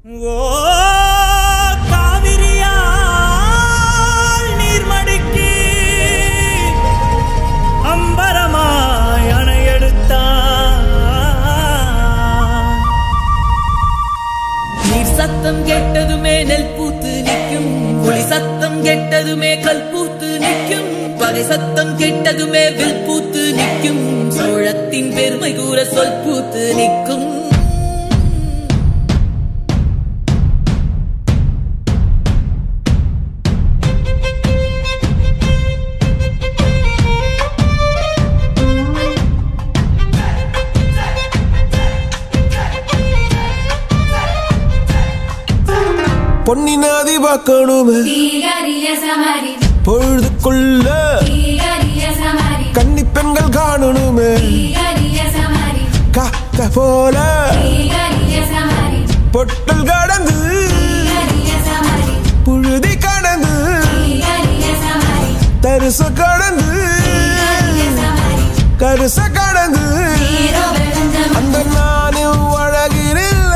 ஓ காவிரியால் நீர்மடுக்கி அம்பரமாய் அணையெடுத்தான் நீர் சத்தம் கேட்டதுமே நெல் பூத்து நிற்கும் ஒளி சத்தம் கேட்டதுமே கல் பூத்து நிற்கும் பகை சத்தம் கேட்டதுமே வில் பூத்து நிற்கும் சோழத்தின் பெருமை கூற சொல் பூத்து நிற்கும் பொன்னினாதி பார்க்கணுமே தீகரிய சமரி பொழுதுக்குள்ள தீகரிய சமரி கன்னி பெண்கள் காணணுமே தீகரிய சமரி காத்த போல தீகரிய சமரி பொட்டல் கடந்து தீகரிய சமரி புழுதி கடந்து தீகரிய சமரி தரிச கடந்து தீகரிய சமரி கருச கடந்து நீரோ வெளுந்தம் அந்த நானும் அழகினில்